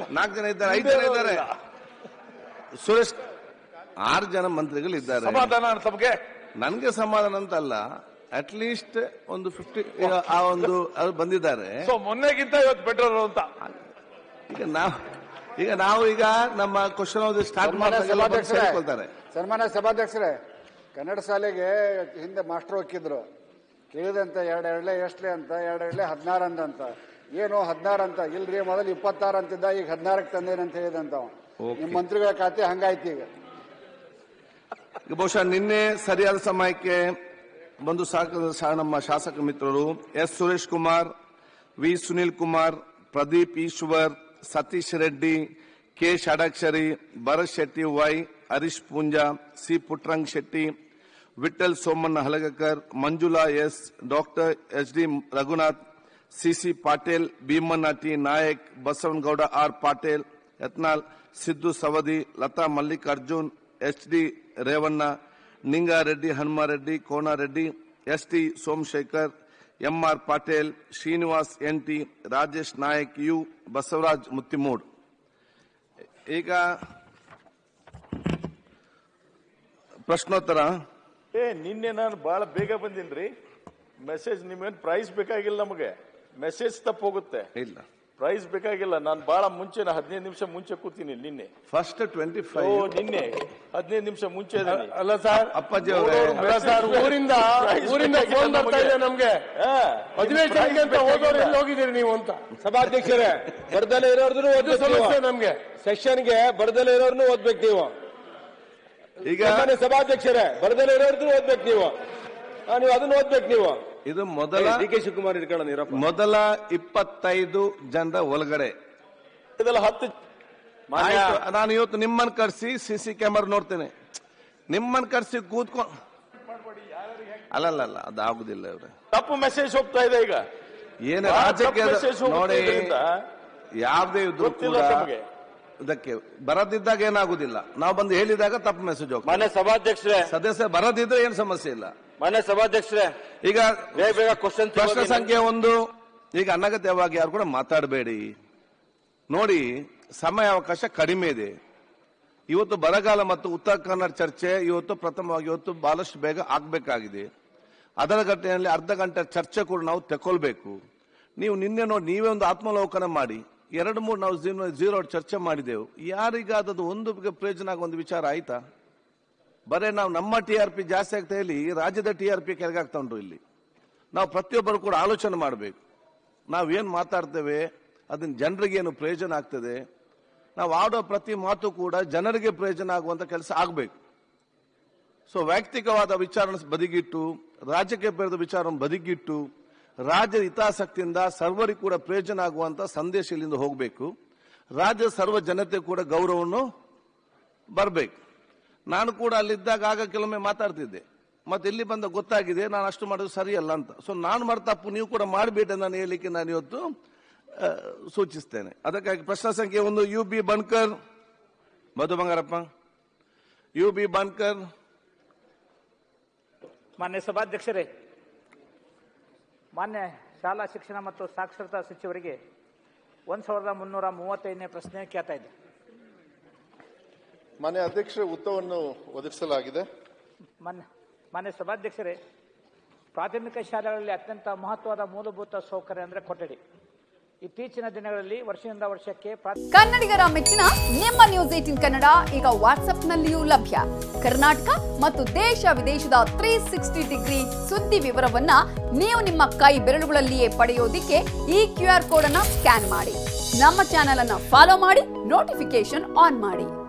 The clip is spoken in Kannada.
ನಾಲ್ಕು ಜನ ಇದ್ದಾರೆ ಐದು ಜನ ಇದ್ದಾರೆ ಸುರೇಶ್ ಆರು ಜನ ಮಂತ್ರಿಗಳು ಇದ್ದಾರೆ ಸಮಾಧಾನ ತಮಗೆ ನನ್ಗೆ ಸಮಾಧಾನ ಅಂತ ಅಲ್ಲ ಅಟ್ ಲೀಸ್ಟ್ ಒಂದು ಫಿಫ್ಟಿ ಆ ಒಂದು ಅವ್ರು ಬಂದಿದ್ದಾರೆ ಸೊ ಮೊನ್ನೆಗಿಂತ ಇವತ್ತು ಬೆಟರ್ ಅಂತ ಈಗ ನಾವು ಈಗ ನಾವು ಈಗ ನಮ್ಮ ಕ್ವಶನ್ ಸ್ಟಾರ್ಟ್ ಸನ್ಮಾನ್ಯ ಮಾಡಿದಾಗ ಸಭಾಧ್ಯಕ್ಷರೇ ಸೇರಿಕೊಳ್ತಾರೆ ಸನ್ಮಾನ್ಯ ಸಭಾಧ್ಯಕ್ಷರೇ ಕನ್ನಡ ಶಾಲೆಗೆ ಹಿಂದೆ ಮಾಸ್ಟರ್ ಹೋಗಿದ್ರು ಕೇಳಿದಂತ ಎರಡು ಎರಡ್ಲೆ ಎಷ್ಟಲೆ ಅಂತ ಎರಡು ಎರಡ್ಲೆ ಹದಿನಾರು ಅಂದಂತ ಏನು ಹದಿನಾರು ಅಂತ ಇಲ್ರಿ ಮೊದಲು ಇಪ್ಪತ್ತಾರು ಅಂತಿದ್ದ ಈಗ ಹದಿನಾರಕ್ಕೆ ತಂದೇನಂತ ಹೇಳಿದಂತ ಅವ. Okay. ನಿಮ್ಮ ಮಂತ್ರಿಗಳ ಖಾತೆ ಹಂಗಾಯ್ತು ಈಗ ಈಗ ಬಹುಶಃ ನಿನ್ನೆ ಸರಿಯಾದ ಸಮಯಕ್ಕೆ ಬಂದು ಸಾಕ ಸಾ- ನಮ್ಮ ಶಾಸಕ ಮಿತ್ರರು S Suresh Kumar V Sunil Kumar Pradeep Eshwar Satish Reddy K Shadakshari Bharat Shetty Y Harish Poonja C Puttarang Shetty Vittal Somanna Halagekar Manjula S doctor H D Raghunath C C Patil Bheemanna T Naik Basavanagouda R Patil Yatnal Siddu Savadi Lata Mallikarjun H D Revanna Ningareddy Hanumareddy Konareddy S T Somashekar M R Patil Srinivas N T Rajesh Naik U Basavaraj Muttimood ಈಗ ಪ್ರಶ್ನೋತ್ತರ ಏ ನಿನ್ನೆ ನಾನು ಬಹಳ ಬೇಗ ಬಂದಿನ್ರಿ ಮೆಸೇಜ್ ನಿಮ್ಗೇನು ಪ್ರೈಸ್ ಬೇಕಾಗಿಲ್ಲ ನಮಗೆ ಮೆಸೇಜ್ ತಪ್ಪೋಗುತ್ತೆ ಇಲ್ಲ ಪ್ರೈಸ್ ಬೇಕಾಗಿಲ್ಲ ನಾನು ಬಹಳ ಮುಂಚೆ ಹದಿನೈದು ನಿಮಿಷ ಮುಂಚೆ ಕೂತೀನಿ ನಿನ್ನೆ ಫಸ್ಟ್ ಟ್ವೆಂಟಿ ಓ ಫೈವ್ ನಿನ್ನೆ ಹದಿನೈದು ನಿಮಿಷ ಮುಂಚೆ ಇದೀನಿ. ಅಲ್ಲ ಸರ್ ಅಪ್ಪಾಜಿ ಅವರೇ ಅಲ್ಲ ಸರ್ ಊರಿಂದ ಊರಿಂದ ಫೋನ್ ಬರ್ತಾ ಇದೆ ನಮ್ಗೆ ಹಾ, ಅಧಿವೇಶನಕ್ಕೆ ಅಂತ ಹೋದವ್ರು ಎಲ್ಲಿ ಹೋಗಿದ್ದೀರಿ ನೀವು ಅಂತ ಸಭಾಧ್ಯಕ್ಷರೇ ಬರ್ದಲ್ಲೇ ಇರೋರ್ನು ಅದು ಸಮಸ್ಯೆ ನಮ್ಗೆ ಸೆಷನ್ಗೆ ಬರ್ದಲ್ಲೇ ಇರೋರ್ನು ಓದ್ಬೇಕು ನೀವು ಈಗ ಸಾಮಾನ್ಯ ಸಭಾಧ್ಯಕ್ಷರೇ ಬರ್ದಲ್ಲೇ ಇರೋರ್ನು ಓದ್ಬೇಕು ನೀವು ಆ, ನೀವು ಅದನ್ನ ಓದ್ಬೇಕು ನೀವು ಇದು ಮೊದಲ ಡಿ ಕೆ ಶಿವಕುಮಾರ್ ಇಟ್ಕೊಳ್ಳೋಣ ಇರಪ್ಪ ಮೊದಲ ಇಪ್ಪತ್ತೈದು ಜನರ ಒಳಗಡೆ ಇದೆಲ್ಲ ಹತ್ತು ಮಾನ್ಯ ಆಯ್ತು, ನಾನು ಇವತ್ತು ನಿಮ್ಮನ್ನ ಕರ್ಸಿ ಸಿ ಸಿ ಕ್ಯಾಮರಾ ನೋಡ್ತೇನೆ ನಿಮ್ಮನ್ನ ಕರ್ಸಿ ಕೂತ್ಕೊಂಡು ಅಲ್ಲಲ್ಲ ಅಲ್ಲ ಅದು ಆಗುದಿಲ್ಲ ಇವ್ರೆ ತಪ್ಪು ಮೆಸೇಜ್ ಹೋಗ್ತಾ ಇದೆ ಈಗ ಏನು ಬಹಳ ರಾಜ್ಯಕ್ಕೆ ತಪ್ಪು message ಹೋಗುತ್ತೆ ನೋಡಿ ಇದರಿಂದ. ಯಾವ್ದೇ ಇದ್ರು ಗೊತ್ತಿಲ್ಲ ಕೂಡ ತಮಗೆ. ಇದಕ್ಕೆ ಬರದಿದ್ದಾಗ ಏನಾಗುದಿಲ್ಲ ನಾವು ಬಂದು ಹೇಳಿದಾಗ ತಪ್ಪು ಮೆಸೇಜ್ ಹೋಗ್ತದೆ ಮಾನ್ಯ ಸಭಾಧ್ಯಕ್ಷರೇ ಸದಸ್ಯ ಬರದಿದ್ರೆ ಏನು ಸಮಸ್ಯೆ ಇಲ್ಲ ಮಾನ್ಯ ಸಭಾಧ್ಯಕ್ಷರೇ ಈಗ ಬೇಗ ಬೇಗ ಕ್ವಶನ್ ಪ್ರಶ್ನೆ ಸಂಖ್ಯೆ ಒಂದು ಈಗ ಅನಗತ್ಯವಾಗಿ ಯಾರು ಕೂಡ ಮಾತಾಡಬೇಡಿ ನೋಡಿ ಸಮಯಾವಕಾಶ ಕಡಿಮೆ ಇದೆ ಇವತ್ತು ಬರಗಾಲ ಮತ್ತು ಉತ್ತರ ಕನ್ನಡ ಚರ್ಚೆ ಇವತ್ತು ಪ್ರಥಮವಾಗಿ ಇವತ್ತು ಬಹಳಷ್ಟು ಬೇಗ ಆಗ್ಬೇಕಾಗಿದೆ ಅದರ ಘಟನೆಯಲ್ಲಿ ಅರ್ಧ ಗಂಟೆ ಚರ್ಚೆ ಕೂಡ ನಾವು ತಗೊಳ್ಬೇಕು ನೀವು ನಿನ್ನೆ ನೋಡಿ ನೀವೇ ಒಂದು ಆತ್ಮಲೋಕನ ಮಾಡಿ ಎರಡು ಮೂರು ನಾವು ಜೀರೋ ಜೀರೋ ಚರ್ಚೆ ಮಾಡಿದೆವು ಯಾರಿಗಾದದು ಒಂದು ಪ್ರಯೋಜನ ಆಗೋ ಒಂದು ವಿಚಾರ ಆಯ್ತಾ ಬರೇ ನಾವು ನಮ್ಮ ಟಿ ಆರ್ ಪಿ ಜಾಸ್ತಿ ಆಗ್ತಾ ಇಲ್ಲಿ ರಾಜ್ಯದ ಟಿ ಆರ್ ಪಿ ಕೆಳಗಾಗ್ತಾ ಉಂಟು ಇಲ್ಲಿ ನಾವು ಪ್ರತಿಯೊಬ್ಬರು ಕೂಡ ಆಲೋಚನೆ ಮಾಡಬೇಕು ನಾವೇನು ಮಾತಾಡ್ತೇವೆ ಅದನ್ನ ಜನರಿಗೆ ಏನು ಪ್ರಯೋಜನ ಆಗ್ತದೆ ನಾವು ಆಡೋ ಪ್ರತಿ ಮಾತು ಕೂಡ ಜನರಿಗೆ ಪ್ರಯೋಜನ ಆಗುವಂತ ಕೆಲಸ ಆಗಬೇಕು ಸೊ ವೈಯಕ್ತಿಕವಾದ ವಿಚಾರ ಬದಿಗಿಟ್ಟು ರಾಜ್ಯಕ್ಕೆ ಬೆಳೆದ ವಿಚಾರವನ್ನು ಬದಿಗಿಟ್ಟು ರಾಜ್ಯದ ಹಿತಾಸಕ್ತಿಯಿಂದ ಸರ್ವರಿಗೂ ಕೂಡ ಪ್ರಯೋಜನ ಆಗುವಂತ ಸಂದೇಶ ಇಲ್ಲಿಂದ ಹೋಗಬೇಕು ರಾಜ್ಯದ ಸರ್ವ ಜನತೆ ಕೂಡ ಗೌರವವನ್ನು ಬರಬೇಕು ನಾನು ಕೂಡ ಅಲ್ಲಿದ್ದಾಗ ಆಗ ಕೆಲವೊಮ್ಮೆ ಮಾತಾಡ್ತಿದ್ದೆ ಮತ್ತೆ ಇಲ್ಲಿ ಬಂದ ಗೊತ್ತಾಗಿದೆ ನಾನು ಅಷ್ಟು ಮಾಡೋದು ಸರಿಯಲ್ಲ ಅಂತ ಸೊ ನಾನು ಮಾಡಿದ ತಪ್ಪು ನೀವು ಕೂಡ ಮಾಡಬೇಡಿ ಅಂತ ನಾನು ಹೇಳಲಿಕ್ಕೆ ನಾನು ಇವತ್ತು ಆ, ಸೂಚಿಸ್ತೇನೆ ಅದಕ್ಕಾಗಿ ಪ್ರಶ್ನೆ ಸಂಖ್ಯೆ ಒಂದು U B Bankar Madhu Bangarappa U B Bankar ಮಾನ್ಯ ಸಭಾಧ್ಯಕ್ಷರೇ ಮಾನ್ಯ ಶಾಲಾ ಶಿಕ್ಷಣ ಮತ್ತು ಸಾಕ್ಷರತಾ ಸಚಿವರಿಗೆ ಒಂದು ಸಾವಿರದ ಮುನ್ನೂರ ಮೂವತ್ತೈದನೇ ಪ್ರಶ್ನೆ ಕೇಳ್ತಾ ಇದ್ದೆ ಮಾನ್ಯ ಅಧ್ಯಕ್ಷರ ಉತ್ತರವನ್ನು ಒದಗಿಸಲಾಗಿದೆ ಮಾನ್ಯ ಮಾನ್ಯ ಸಭಾಧ್ಯಕ್ಷರೇ ಪ್ರಾಥಮಿಕ ಶಾಲೆಗಳಲ್ಲಿ ಅತ್ಯಂತ ಮಹತ್ವದ ಮೂಲಭೂತ ಸೌಕರ್ಯ ಅಂದರೆ ಕೊಠಡಿ ಇತ್ತೀಚಿನ ದಿನಗಳಲ್ಲಿ ವರ್ಷದಿಂದ ವರ್ಷಕ್ಕೆ ಪ್ರಾ- ಕನ್ನಡಿಗರ ಮೆಚ್ಚಿನ ನಿಮ್ಮ ನ್ಯೂಸ್ ಏಟಿನ್ ಕನ್ನಡ ಈಗ ವಾಟ್ಸ್ಆಪ್ನಲ್ಲಿಯೂ ಲಭ್ಯ ಕರ್ನಾಟಕ ಮತ್ತು ದೇಶ ವಿದೇಶದ ತ್ರೀ ಸಿಕ್ಸ್ಟಿ ಡಿಗ್ರಿ ಸುದ್ದಿ ವಿವರವನ್ನ ನೀವು ನಿಮ್ಮ ಕೈ ಬೆರಳುಗಳಲ್ಲಿಯೇ ಪಡೆಯೋದಿಕ್ಕೆ ಈ ಕ್ಯೂ ಆರ್ ಕೋಡ್ ಅನ್ನ ಸ್ಕ್ಯಾನ್ ಮಾಡಿ ನಮ್ಮ ಚಾನೆಲ್ ಅನ್ನ ಫಾಲೋ ಮಾಡಿ ನೋಟಿಫಿಕೇಶನ್ ಆನ್ ಮಾಡಿ